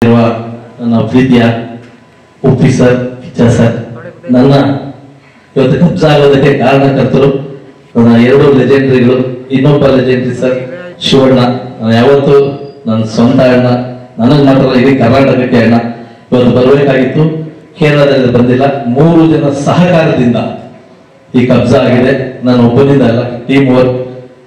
ಇರುವ ನನ್ನ ಪ್ರೀತಿಯ ಉಪ್ಪಿ ಸರ್ ಕಿಚ್ಚ ಸರ್ ನನ್ನ ಇವತ್ತು ಕಬ್ಜಾ ಆಗೋದಕ್ಕೆ ಕಾರಣಕರ್ತರು ನನ್ನ ಎರಡು ಲೆಜೆಂಡ್ರಿಗಳು ಇನ್ನೊಬ್ಬ ಲೆಜೆಂಡ್ರಿ ಸರ್ ಶಿವಣ್ಣ ನಾನು ಯಾವತ್ತು ನನ್ನ ಸ್ವಂತ ಅಣ್ಣ ನನಗೆ ಮಾತ್ರ ಇಡೀ ಕರ್ನಾಟಕಕ್ಕೆ ಅಣ್ಣ ಇವತ್ತು ಬರಬೇಕಾಗಿತ್ತು ಕೇರಳದಲ್ಲಿ ಬಂದಿಲ್ಲ ಮೂರು ಜನ ಸಹಕಾರದಿಂದ ಈ ಕಬ್ಜಾ ಆಗಿದೆ ನಾನು ಒಬ್ಬನಿಂದ ಅಲ್ಲ ಟೀಮ್ ವರ್ಕ್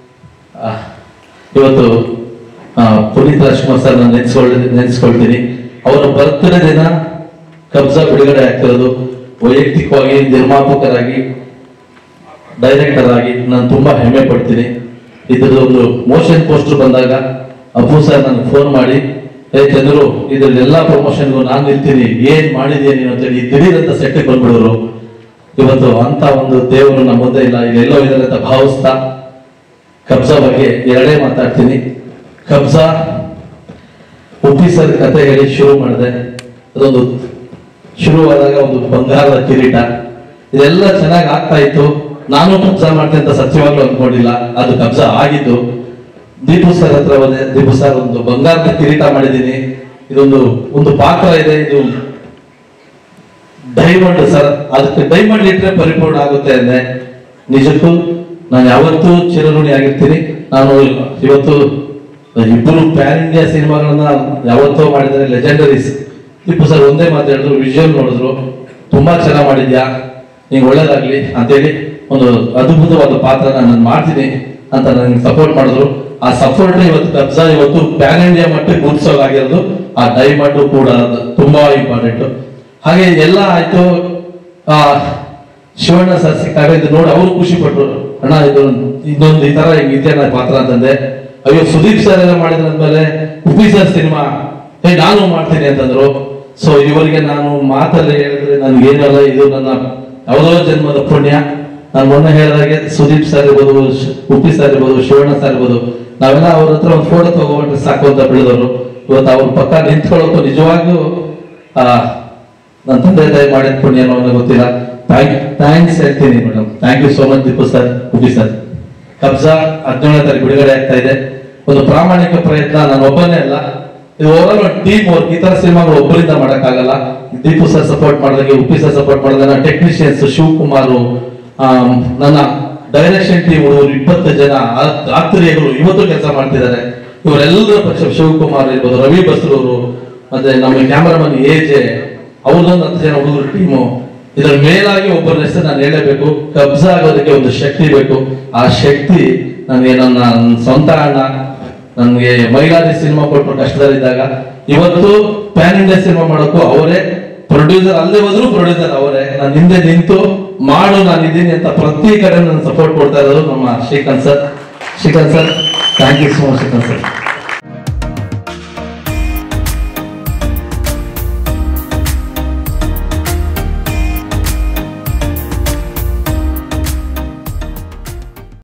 ಇವತ್ತು ಆ, ಪುನೀತ್ ರಾಜ್ಕುಮಾರ್ ಸರ್ ನಾನು ನೆನೆಸ್ಕೊಳ್ ನೆನೆಸ್ಕೊಳ್ತೀನಿ ಅವರ ಬರ್ತ್ಡೇ ದಿನ ಕಬ್ಜಾ ಬಿಡುಗಡೆ ಆಗ್ತಿರೋದು ವೈಯಕ್ತಿಕವಾಗಿ ನಿರ್ಮಾಪಕರಾಗಿ ಡೈರೆಕ್ಟರ್ ಆಗಿ ನಾನು ತುಂಬಾ ಹೆಮ್ಮೆ ಪಡ್ತೀನಿ ಇದ್ರದ್ದು ಒಂದು ಮೋಷನ್ ಪೋಸ್ಟರ್ ಬಂದಾಗ ಅಪ್ಪು ಸರ್ ನನಗೆ ಫೋನ್ ಮಾಡಿ ಏ ಚಂದ್ರು ಇದ್ರಲ್ಲಿ ಎಲ್ಲಾ ಪ್ರಮೋಷನ್ಗೂ ನಾನು ಇರ್ತೀನಿ ಏನ್ ಮಾಡಿದ್ಯಾ ನೀನು ಅಂತೇಳಿ ದಿಢೀರ್ ಅಂತ ಸೆಟ್ಟಿಗೆ ಬಂದ್ಬಿಡೋರು ಇವತ್ತು ಅಂತ ಒಂದು ದೇವರು ನಮ್ಮ ಮುಂದೆ ಇಲ್ಲ ಇಲ್ಲೆಲ್ಲೋ ಇದ್ದಾರೆ ಅಂತ ಭಾವಿಸ್ತಾ ಕಬ್ಜಾ ಬಗ್ಗೆ ಎರಡೇ ಮಾತಾಡ್ತೀನಿ ಕಬ್ಜಾ ಉಪ್ಪಿ ಸರ್ ಕತೆ ಹೇಳಿ ಶುರು ಮಾಡಿದೆ ಅದೊಂದು ಶುರುವಾದಾಗ ಒಂದು ಬಂಗಾರದ ಕಿರೀಟ ಇದೆಲ್ಲ ಚೆನ್ನಾಗಿ ಆಗ್ತಾ ಇತ್ತು ನಾನು ಕಬ್ಜಾ ಮಾಡ್ತೀನಿ ಅಂತ ಸತ್ಯವಾಗ್ಲೂ ಅನ್ಕೊಂಡಿಲ್ಲ ಅದು ಕಬ್ಜಾ ಆಗಿದ್ದು ದೀಪು ಸರ್ ಹತ್ರ ಹೋದೆ ದೀಪು ಸರ್ ಒಂದು ಬಂಗಾರದ ಕಿರೀಟ ಮಾಡಿದ್ದೀನಿ ಇದೊಂದು ಒಂದು ಪಾತ್ರ ಇದೆ ಇದು ಡೈಮಂಡ್ ಸರ್ ಅದಕ್ಕೆ ಡೈಮಂಡ್ ಇಟ್ರೆ ಪರಿಪೂರ್ಣ ಆಗುತ್ತೆ ಅಂದ್ರೆ ನಿಜಕ್ಕೂ ನಾನು ಯಾವತ್ತೂ ಚಿರಋಣಿ ಆಗಿರ್ತೀನಿ ನಾನು ಇವತ್ತು ಇಬ್ಬರು ಪ್ಯಾನ್ ಇಂಡಿಯಾ ಸಿನಿಮಾಗಳನ್ನ ಯಾವತ್ತೋ ಮಾಡಿದ್ದಾರೆ ಲೆಜೆಂಡರೀಸ್ ಟಿಪ್ಪು ಸರ್ ಒಂದೇ ಮಾತು ಹೇಳಿದ್ರು ವಿಜುವಲ್ ನೋಡಿದ್ರು ತುಂಬಾ ಚೆನ್ನಾಗಿ ಮಾಡಿದ್ಯಾ ನಿಂಗೆ ಒಳ್ಳೇದಾಗ್ಲಿ ಅಂತೇಳಿ ಒಂದು ಅದ್ಭುತವಾದ ಪಾತ್ರನ ನಾನು ಮಾಡ್ತೀನಿ ಅಂತ ನನಗೆ ಸಪೋರ್ಟ್ ಮಾಡಿದ್ರು ಆ ಸಪೋರ್ಟ್ ಇವತ್ತು ಕಬ್ಜಾ ಇವತ್ತು ಪ್ಯಾನ್ ಇಂಡಿಯಾ ಮಟ್ಟಕ್ಕೆ ಗುರುತಿಸೋದಾಗಿರೋದು ಆ ಡೈಮಂಡ್ ಕೂಡ ಅದು ತುಂಬಾ ಇಂಪಾರ್ಟೆಂಟ್ ಹಾಗೆ ಎಲ್ಲ ಆಯ್ತು ಆ ಶಿವಣ್ಣ ಸರ್ ಸಿಕ್ಕಾಗ ಇದು ನೋಡಿ ಅವರು ಖುಷಿ ಪಟ್ರು ಅಣ್ಣ ಇದು ಇನ್ನೊಂದು ಈ ತರ ಹಿಂಗ್ ಇದೆಯಾ ಪಾತ್ರ ಅಂತಂದೆ ಅಯ್ಯೋ ಸುದೀಪ್ ಸರ್ ಎಲ್ಲ ಮಾಡಿದ್ರಂದ್ಮೇಲೆ ಉಪ್ಪಿ ಸರ್ ಸಿನಿಮಾ ಏ ನಾನು ಮಾಡ್ತೀನಿ ಅಂತಂದ್ರು ಸೊ ಇವರಿಗೆ ನಾನು ಮಾತಲ್ಲಿ ಹೇಳಿದ್ರೆ ನನ್ಗೆ ಏನಲ್ಲ ಇದು ನನ್ನ ಯಾವುದೋ ಜನ್ಮದ ಪುಣ್ಯ ನಾನು ಮೊನ್ನೆ ಹೇಳಿದಾಗೆ ಸುದೀಪ್ ಸರ್ ಇರ್ಬೋದು ಶ್- ಉಪ್ಪಿ ಸರ್ ಇರ್ಬೋದು ಶಿವಣ್ಣ ಸರ್ ಇರ್ಬೋದು ನಾವೆಲ್ಲ ಅವ್ರ ಹತ್ರ ಒಂದು ಫೋಟೋ ತಗೋಬಿಟ್ರೆ ಸಾಕು ಅಂತ ಬೆಳೆದವರು ಇವತ್ತು ಅವ್ರ ಪಕ್ಕ ನಿಂತ್ಕೊಳ್ಳೋಕ್ಕೂ ನಿಜವಾಗ್ಲೂ ಆ ನನ್ನ ತಂದೆ ತಾಯಿ ಮಾಡಿದ ಪುಣ್ಯ ಏನೋ ನನಗೆ ಗೊತ್ತಿಲ್ಲ ಥ್ಯಾಂಕ್ ಥ್ಯಾಂಕ್ಸ್ ಹೇಳ್ತೀನಿ madam thank you so much Deepu sir Uppi sir Kabzaa ಹದಿನೇಳನೇ ತಾರೀಕು ಬಿಡುಗಡೆ ಆಗ್ತಾ ಇದೆ ಒಂದು ಪ್ರಾಮಾಣಿಕ ಪ್ರಯತ್ನ ನಾನು ಒಬ್ಬನೇ ಅಲ್ಲ ಇದು ಓವರ್ ಟೀಮ್ ವರ್ಕ್ ಈ ತರ ಸಿನಿಮಾಗಳು ಒಬ್ಬರಿಂದ ಮಾಡಕ್ಕಾಗಲ್ಲ ದೀಪು ಸರ್ ಸಪೋರ್ಟ್ ಮಾಡಿದಾಗೆ ಉಪ್ಪಿ ಸರ್ ಸಪೋರ್ಟ್ ಮಾಡಿದಾಗ ಟೆಕ್ನಿಷಿಯನ್ಸ್ ಶಿವಕುಮಾರ್ ಆಮ್, ನನ್ನ ಡೈರೆಕ್ಷನ್ ಟೀಮ್ ಹುಡುಗರು ಇಪ್ಪತ್ತು ಜನ ಆ- ಆತ್ರೇಯಗಳು ಇವತ್ತು ಕೆಲಸ ಮಾಡ್ತಿದ್ದಾರೆ ಇವರೆಲ್ಲರ ಪಕ್ಷ ಶಿವಕುಮಾರ್ ಇರ್ಬೋದು ರವಿ ಬಸ್ರೂರು ಮತ್ತೆ ನಮ್ಮ ಕ್ಯಾಮರಾಮನ್ ಎ ಜೆ ಅವ್ರದೊಂದು ಹತ್ತು ಜನ ಹುಡುಗರು ಟೀಮು ಇದರ ಮೇಲಾಗಿ ಒಬ್ಬರ ಹೆಸರು ನಾನು ಹೇಳಬೇಕು ಕಬ್ಜಾ ಆಗೋದಕ್ಕೆ ಒಂದು ಶಕ್ತಿ ಬೇಕು ಆ ಶಕ್ತಿ ನನಗೆ ನನ್ನ ಸ್ವಂತ ಅಣ್ಣ ನನಗೆ ಮೈಲಾರಿ ಸಿನಿಮಾ ಕೊಟ್ಟು ಕಷ್ಟದಲ್ಲಿದ್ದಾಗ ಇವತ್ತು ಪ್ಯಾನ್ ಇಂಡಿಯಾ ಸಿನಿಮಾ ಮಾಡೋಕ್ಕೂ ಅವರೇ ಪ್ರೊಡ್ಯೂಸರ್ ಅಲ್ಲೇ ಹೋದ್ರು ಪ್ರೊಡ್ಯೂಸರ್ ಅವರೇ ನಾನು ಹಿಂದೆ ನಿಂತು ಮಾಡು ನಾನು ಇದ್ದೀನಿ ಅಂತ ಪ್ರತಿ ಕಡೆ ನನ್ನ ಸಪೋರ್ಟ್ ಕೊಡ್ತಾ ಇರೋದು ನಮ್ಮ Srikanth sir Srikanth sir thank you so much Srikanth sir